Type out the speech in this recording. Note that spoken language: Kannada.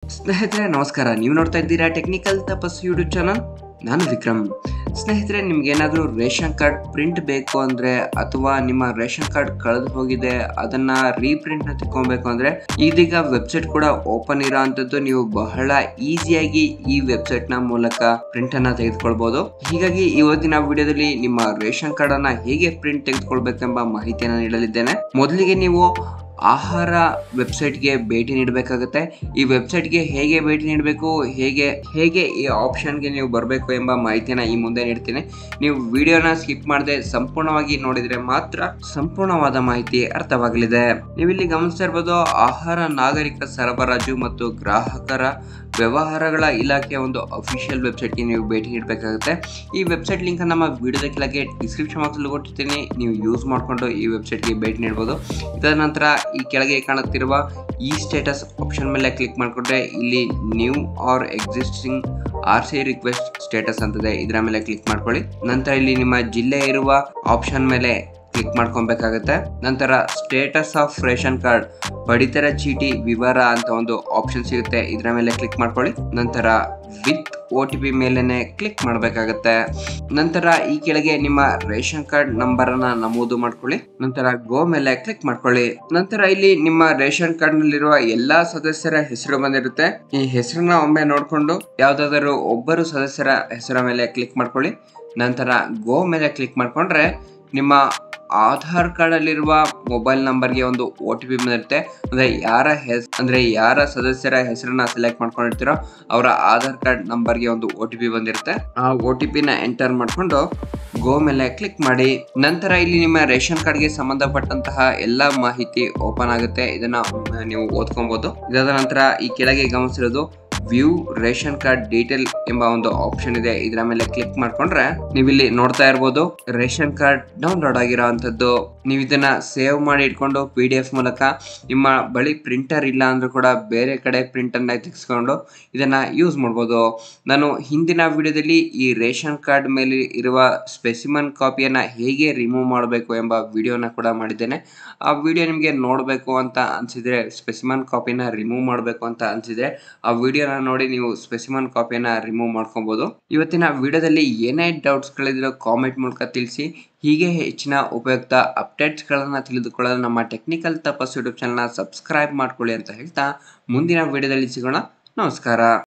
ಸ್ನೇಹಿತರೆ ನಮಸ್ಕಾರ ನೀವು ನೋಡ್ತಾ ಇದ್ದೀರಾ ಟೆಕ್ನಿಕಲ್ ತಪಸ್ ಯೂಟ್ಯೂಬ್ ಚಾನಲ್ ನಾನು ವಿಕ್ರಮ್ ಸ್ನೇಹಿತರೆ ನಿಮ್ಗೇನಾದರೂ ರೇಷನ್ ಕಾರ್ಡ್ ಪ್ರಿಂಟ್ ಬೇಕು ಅಂದರೆ ಅಥವಾ ನಿಮ್ಮ ರೇಷನ್ ಕಾರ್ಡ್ ಕಳೆದು ಹೋಗಿದೆ ಅದನ್ನ ರೀಪ್ರಿಂಟ್ನ ತಗೊಬೇಕು ಅಂದರೆ ಇದೀಗ ವೆಬ್ಸೈಟ್ ಕೂಡ ಓಪನ್ ಇರೋ ಅಂಥದ್ದು ನೀವು ಬಹಳ ಈಸಿಯಾಗಿ ಈ ವೆಬ್ಸೈಟ್ನ ಮೂಲಕ ಪ್ರಿಂಟನ್ನು ತೆಗೆದುಕೊಳ್ಬೋದು ಹೀಗಾಗಿ ಇವತ್ತಿನ ವಿಡಿಯೋದಲ್ಲಿ ನಿಮ್ಮ ರೇಷನ್ ಕಾರ್ಡನ್ನು ಹೇಗೆ ಪ್ರಿಂಟ್ ತೆಗೆದುಕೊಳ್ಬೇಕೆಂಬ ಮಾಹಿತಿಯನ್ನು ನೀಡಲಿದ್ದೇನೆ ಮೊದಲಿಗೆ ನೀವು ಆಹಾರ ವೆಬ್ಸೈಟ್ಗೆ ಭೇಟಿ ನೀಡಬೇಕಾಗುತ್ತೆ ಈ ವೆಬ್ಸೈಟ್ಗೆ ಹೇಗೆ ಭೇಟಿ ನೀಡಬೇಕು ಹೇಗೆ ಹೇಗೆ ಈ ಆಪ್ಷನ್ಗೆ ನೀವು ಬರಬೇಕು ಎಂಬ ಮಾಹಿತಿಯನ್ನು ಈ ಮುಂದೆ ನೀಡ್ತೀನಿ ನೀವು ವಿಡಿಯೋನ ಸ್ಕಿಪ್ ಮಾಡದೆ ಸಂಪೂರ್ಣವಾಗಿ ನೋಡಿದರೆ ಮಾತ್ರ ಸಂಪೂರ್ಣವಾದ ಮಾಹಿತಿ ಅರ್ಥವಾಗಲಿದೆ ನೀವಿಲ್ಲಿ ಗಮನಿಸ್ತಾ ಇರ್ಬೋದು ಆಹಾರ ನಾಗರಿಕ ಸರಬರಾಜು ಮತ್ತು ಗ್ರಾಹಕರ ವ್ಯವಹಾರಗಳ ಇಲಾಖೆಯ ಒಂದು ಅಫಿಷಿಯಲ್ ವೆಬ್ಸೈಟ್ಗೆ ನೀವು ಭೇಟಿ ನೀಡಬೇಕಾಗುತ್ತೆ ಈ ವೆಬ್ಸೈಟ್ ಲಿಂಕ್ ನಮ್ಮ ವಿಡಿಯೋದ ಕೆಳಗೆ ಡಿಸ್ಕ್ರಿಪ್ಷನ್ ಬಾಕ್ಸಲ್ಲಿ ಕೊಟ್ಟಿರ್ತೀನಿ ನೀವು ಯೂಸ್ ಮಾಡಿಕೊಂಡು ಈ ವೆಬ್ಸೈಟ್ಗೆ ಭೇಟಿ ನೀಡ್ಬೋದು ಇದರ ನಂತರ ಈ ಕೆಳಗೆ ಕಾಣುತ್ತಿರುವ ಈ ಸ್ಟೇಟಸ್ ಆಪ್ಷನ್ ಮೇಲೆ ಕ್ಲಿಕ್ ಮಾಡಿಕೊಂಡ್ರೆ ಇಲ್ಲಿ new or existing R C request status ಅಂತದೆ ಇದರ ಮೇಲೆ ಕ್ಲಿಕ್ ಮಾಡ್ಕೊಳ್ಳಿ ನಂತರ ಇಲ್ಲಿ ನಿಮ್ಮ ಜಿಲ್ಲೆ ಇರುವ ಆಪ್ಷನ್ ಮೇಲೆ ಕ್ಲಿಕ್ ಮಾಡ್ಕೊಬೇಕಾಗತ್ತೆ ನಂತರ ಸ್ಟೇಟಸ್ ಆಫ್ ರೇಷನ್ ಕಾರ್ಡ್ ಪಡಿತರ ಚೀಟಿ ವಿವರ ಅಂತ ಒಂದು ಆಪ್ಷನ್ ಸಿಗುತ್ತೆ ಇದರ ಮೇಲೆ ಕ್ಲಿಕ್ ಮಾಡ್ಕೊಳ್ಳಿ ನಂತರ ವಿತ್ ಒ ಟಿ ಪಿ ಮೇಲೆನೆ ಕ್ಲಿಕ್ ಮಾಡಬೇಕಾಗತ್ತೆ ನಂತರ ಈ ಕೆಳಗೆ ನಿಮ್ಮ ರೇಷನ್ ಕಾರ್ಡ್ ನಂಬರ್ ಅನ್ನ ನಮೂದು ಮಾಡ್ಕೊಳ್ಳಿ ನಂತರ ಗೋ ಮೇಲೆ ಕ್ಲಿಕ್ ಮಾಡ್ಕೊಳ್ಳಿ ನಂತರ ಇಲ್ಲಿ ನಿಮ್ಮ ರೇಷನ್ ಕಾರ್ಡ್ ನಲ್ಲಿರುವ ಎಲ್ಲಾ ಸದಸ್ಯರ ಹೆಸರು ಬಂದಿರುತ್ತೆ ಈ ಹೆಸರನ್ನ ಒಮ್ಮೆ ನೋಡ್ಕೊಂಡು ಯಾವ್ದಾದ್ರು ಒಬ್ಬರು ಸದಸ್ಯರ ಹೆಸರ ಮೇಲೆ ಕ್ಲಿಕ್ ಮಾಡ್ಕೊಳ್ಳಿ ನಂತರ ಗೋ ಮೇಲೆ ಕ್ಲಿಕ್ ಮಾಡ್ಕೊಂಡ್ರೆ ನಿಮ್ಮ ಆಧಾರ್ ಕಾರ್ಡ್ ಅಲ್ಲಿರುವ ಮೊಬೈಲ್ ನಂಬರ್ಗೆ ಒಂದು ಒ ಟಿ ಪಿ ಬಂದಿರುತ್ತೆ ಅಂದ್ರೆ ಯಾರ ಹೆಸ್ ಅಂದ್ರೆ ಯಾರ ಸದಸ್ಯರ ಹೆಸರನ್ನ ಸೆಲೆಕ್ಟ್ ಮಾಡ್ಕೊಂಡಿರ್ತೀರೋ ಅವರ ಆಧಾರ್ ಕಾರ್ಡ್ ನಂಬರ್ಗೆ ಒಂದು ಒ ಟಿ ಪಿ ಬಂದಿರುತ್ತೆ ಆ ಒ ಟಿ ಪಿನ ಎಂಟರ್ ಮಾಡಿಕೊಂಡು ಗೋ ಮೇಲೆ ಕ್ಲಿಕ್ ಮಾಡಿ ನಂತರ ಇಲ್ಲಿ ನಿಮ್ಮ ರೇಷನ್ ಕಾರ್ಡ್ಗೆ ಸಂಬಂಧಪಟ್ಟಂತಹ ಎಲ್ಲ ಮಾಹಿತಿ ಓಪನ್ ಆಗುತ್ತೆ ಇದನ್ನ ಒಮ್ಮೆ ನೀವು ಓದ್ಕೊಬಹುದು ಇದಾದ ನಂತರ ಈ ಕೆಳಗೆ ಗಮನಿಸಿರೋದು ವ್ಯೂ ರೇಷನ್ ಕಾರ್ಡ್ ಡೀಟೇಲ್ ಎಂಬ ಒಂದು ಆಪ್ಷನ್ ಇದೆ ಇದರ ಮೇಲೆ ಕ್ಲಿಕ್ ಮಾಡ್ಕೊಂಡ್ರೆ ನೀವಿಲ್ಲಿ ನೋಡ್ತಾ ಇರ್ಬೋದು ರೇಷನ್ ಕಾರ್ಡ್ ಡೌನ್ಲೋಡ್ ಆಗಿರೋ ಅಂಥದ್ದು ನೀವು ಇದನ್ನ ಸೇವ್ ಮಾಡಿ ಇಟ್ಕೊಂಡು ಪಿ ಡಿ ಎಫ್ ಮೂಲಕ ನಿಮ್ಮ ಬಳಿ ಪ್ರಿಂಟರ್ ಇಲ್ಲ ಅಂದ್ರೂ ಕೂಡ ಬೇರೆ ಕಡೆ ಪ್ರಿಂಟ್ ಅನ್ನ ತೆಗೆಸ್ಕೊಂಡು ಇದನ್ನ ಯೂಸ್ ಮಾಡ್ಬೋದು ನಾನು ಹಿಂದಿನ ವಿಡಿಯೋದಲ್ಲಿ ಈ ರೇಷನ್ ಕಾರ್ಡ್ ಮೇಲೆ ಇರುವ ಸ್ಪೆಸಿಮನ್ ಕಾಪಿಯನ್ನ ಹೇಗೆ ರಿಮೂವ್ ಮಾಡಬೇಕು ಎಂಬ ವಿಡಿಯೋನ ಕೂಡ ಮಾಡಿದ್ದೇನೆ ಆ ವಿಡಿಯೋ ನಿಮಗೆ ನೋಡಬೇಕು ಅಂತ ಅನ್ಸಿದ್ರೆ ಸ್ಪೆಸಿಮನ್ ಕಾಪಿನ ರಿಮೂವ್ ಮಾಡಬೇಕು ಅಂತ ಅನ್ಸಿದ್ರೆ ಆ ವಿಡಿಯೋನ ನೋಡಿ ನೀವು ಸ್ಪೆಸಿಮನ್ ಕಾಪಿಯನ್ನ ರಿಮೂವ್ ಮಾಡ್ಕೊಬಹುದು ಇವತ್ತಿನ ವಿಡಿಯೋದಲ್ಲಿ ಏನೇ ಡೌಟ್ಸ್ಗಳಿದ್ರು ಕಾಮೆಂಟ್ ಮೂಲಕ ತಿಳಿಸಿ ಹೀಗೆ ಹೆಚ್ಚಿನ ಉಪಯುಕ್ತ ಅಪ್ಡೇಟ್ಸ್ಗಳನ್ನು ತಿಳಿದುಕೊಳ್ಳಲು ನಮ್ಮ ಟೆಕ್ನಿಕಲ್ ತಪಸ್ ಯೂಟ್ಯೂಬ್ ಚಾನಲ್ನ ಸಬ್ಸ್ಕ್ರೈಬ್ ಮಾಡ್ಕೊಳ್ಳಿ ಅಂತ ಹೇಳ್ತಾ ಮುಂದಿನ ವಿಡಿಯೋದಲ್ಲಿ ಸಿಗೋಣ ನಮಸ್ಕಾರ